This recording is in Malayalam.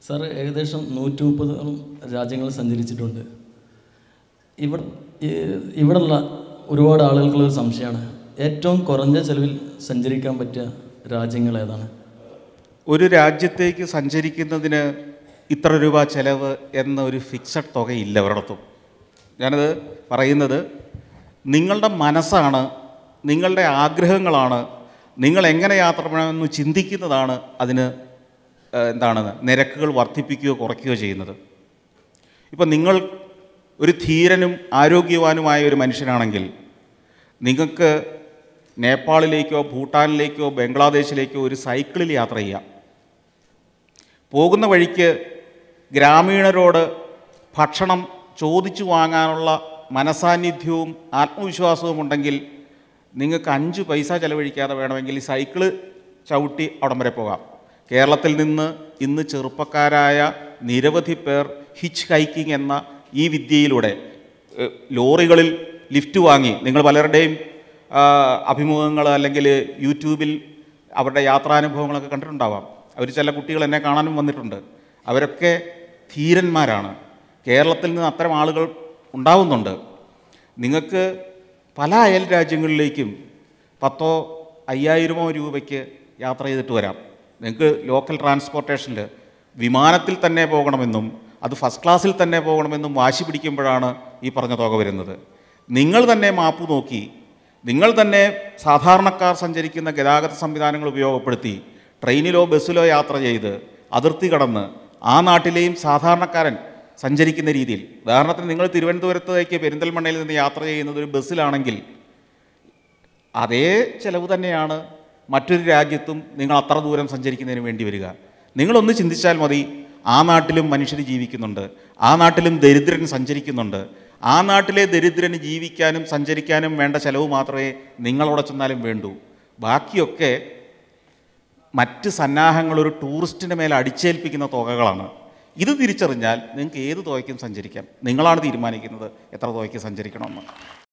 സാർ ഏകദേശം നൂറ്റി മുപ്പതോളം രാജ്യങ്ങൾ സഞ്ചരിച്ചിട്ടുണ്ട് ഇവിടെ ഇവിടെയുള്ള ഒരുപാട് ആളുകൾക്കുള്ളൊരു സംശയമാണ് ഏറ്റവും കുറഞ്ഞ ചെലവിൽ സഞ്ചരിക്കാൻ പറ്റിയ രാജ്യങ്ങൾ ഏതാണ് ഒരു രാജ്യത്തേക്ക് സഞ്ചരിക്കുന്നതിന് ഇത്ര രൂപ ചെലവ് എന്ന ഒരു ഫിക്സഡ് തുകയില്ല ഒരിടത്തും ഞാനത് പറയുന്നത് നിങ്ങളുടെ മനസ്സാണ് നിങ്ങളുടെ ആഗ്രഹങ്ങളാണ് നിങ്ങൾ എങ്ങനെ യാത്ര ചെയ്യണമെന്ന് ചിന്തിക്കുന്നതാണ് അതിന് ഏഹ്, എന്താണ് നിരക്കുകൾ വർദ്ധിപ്പിക്കുകയോ കുറയ്ക്കുകയോ ചെയ്യുന്നത് ഇപ്പം നിങ്ങൾ ഒരു ധീരനും ആരോഗ്യവാനുമായ ഒരു മനുഷ്യനാണെങ്കിൽ നിങ്ങൾക്ക് നേപ്പാളിലേക്കോ ഭൂട്ടാനിലേക്കോ ബംഗ്ലാദേശിലേക്കോ ഒരു സൈക്കിളിൽ യാത്ര ചെയ്യാം പോകുന്ന വഴിക്ക് ഗ്രാമീണരോട് ഭക്ഷണം ചോദിച്ചു വാങ്ങാനുള്ള മനസാന്നിധ്യവും ആത്മവിശ്വാസവും ഉണ്ടെങ്കിൽ നിങ്ങൾക്ക് അഞ്ച് പൈസ ചെലവഴിക്കാതെ വേണമെങ്കിൽ ഈ സൈക്കിള് ചവിട്ടി അവിടം വരെ പോകാം കേരളത്തിൽ നിന്ന് ഇന്ന് ചെറുപ്പക്കാരായ നിരവധി പേർ ഹിച്ച് ഹൈക്കിംഗ് എന്ന ഈ വിദ്യയിലൂടെ ഏഹ്, ലോറികളിൽ ലിഫ്റ്റ് വാങ്ങി നിങ്ങൾ പലരുടെയും ആ, അഭിമുഖങ്ങൾ അല്ലെങ്കിൽ യൂട്യൂബിൽ അവരുടെ യാത്രാനുഭവങ്ങളൊക്കെ കണ്ടിട്ടുണ്ടാവാം അവർ ചില കുട്ടികൾ എന്നെ കാണാനും വന്നിട്ടുണ്ട് അവരൊക്കെ ധീരന്മാരാണ് കേരളത്തിൽ നിന്ന് അത്തരം ആളുകൾ ഉണ്ടാവുന്നുണ്ട് നിങ്ങൾക്ക് പല അയൽ രാജ്യങ്ങളിലേക്കും പത്തോ അയ്യായിരമോ രൂപയ്ക്ക് യാത്ര ചെയ്തിട്ട് വരാം നിങ്ങൾക്ക് ലോക്കൽ ട്രാൻസ്പോർട്ടേഷനിൽ വിമാനത്തിൽ തന്നെ പോകണമെന്നും അത് ഫസ്റ്റ് ക്ലാസ്സിൽ തന്നെ പോകണമെന്നും വാശി പിടിക്കുമ്പോഴാണ് ഈ പറഞ്ഞ തുക വരുന്നത് നിങ്ങൾ തന്നെ മാപ്പ് നോക്കി നിങ്ങൾ തന്നെ സാധാരണക്കാർ സഞ്ചരിക്കുന്ന ഗതാഗത സംവിധാനങ്ങൾ ഉപയോഗപ്പെടുത്തി ട്രെയിനിലോ ബസ്സിലോ യാത്ര ചെയ്ത് അതിർത്തി കടന്ന് ആ നാട്ടിലെയും സാധാരണക്കാരൻ സഞ്ചരിക്കുന്ന രീതിയിൽ ഉദാഹരണത്തിന് നിങ്ങൾ തിരുവനന്തപുരത്തേക്ക് പെരിന്തൽമണ്ണയിൽ നിന്ന് യാത്ര ചെയ്യുന്നത് ഒരു ബസ്സിലാണെങ്കിൽ അതേ ചെലവ് തന്നെയാണ് മറ്റൊരു രാജ്യത്തും നിങ്ങൾ അത്ര ദൂരം സഞ്ചരിക്കുന്നതിന് വേണ്ടി വരിക നിങ്ങളൊന്ന് ചിന്തിച്ചാൽ മതി ആ നാട്ടിലും മനുഷ്യർ ജീവിക്കുന്നുണ്ട് ആ നാട്ടിലും ദരിദ്രൻ സഞ്ചരിക്കുന്നുണ്ട് ആ നാട്ടിലെ ദരിദ്രന് ജീവിക്കാനും സഞ്ചരിക്കാനും വേണ്ട ചെലവ് മാത്രമേ നിങ്ങളവിടെ ചെന്നാലും വേണ്ടൂ ബാക്കിയൊക്കെ മറ്റ് സന്നാഹങ്ങൾ ഒരു ടൂറിസ്റ്റിൻ്റെ മേലെ അടിച്ചേൽപ്പിക്കുന്ന തുകകളാണ് ഇത് തിരിച്ചറിഞ്ഞാൽ നിങ്ങൾക്ക് ഏത് തുകയ്ക്കും സഞ്ചരിക്കാം നിങ്ങളാണ് തീരുമാനിക്കുന്നത് എത്ര തുകയ്ക്ക് സഞ്ചരിക്കണമെന്ന്